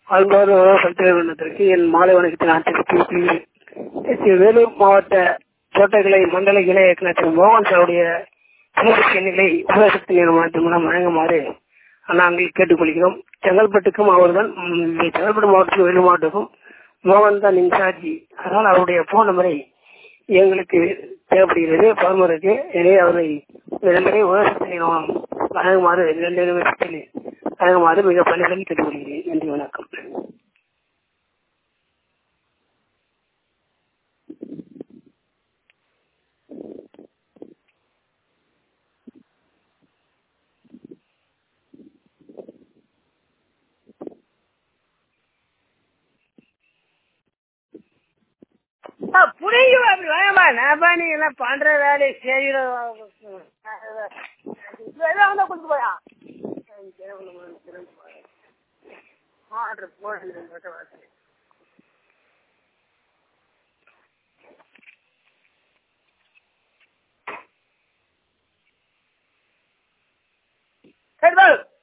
அன்பான சத்தியத்திற்கு என் மாலை வணக்கத்தை நான் தெரிவித்துக் கொள்கிறேன் ஸ்ரீ வேலூர் மாவட்ட தோட்டக்கலை மண்டல இணை இயக்குநர் திரு மோகன் சாருடைய தொலைபேசி எண்ணிலை உபயோகசக்தி நிறுவனத்தின் மூலம் வழங்குமாறு நாங்கள் கேட்டுக்கொள்கிறோம் செங்கல்பட்டுக்கும் அவர்தான் ம், செங்கல்பட்டு மாவட்டத்துக்கும் வேலூர் மாவட்டத்துக்கும் மோகன் தான் இன்சார்ஜி அதனால் அவருடைய போன் நம்பரை எங்களுக்கு தேவைப்படுகிறது பரமருக்கு எனவே அவரை இரண்டரை உபயோகசக்தி நிறுவனம் வழங்குமாறு இரண்டு நிமிஷத்தில் வழங்குமாறு மிக பணிகள் கேட்டுக்கொள்கிறேன் நன்றி வணக்கம் புரியும் அப்படி வேணாமா நான்ப்பா நீ எல்லாம் பண்ற வேலையை செய்யற வந்து கொடுத்து போயா ஆர்டர் போடுறது சரி பாரு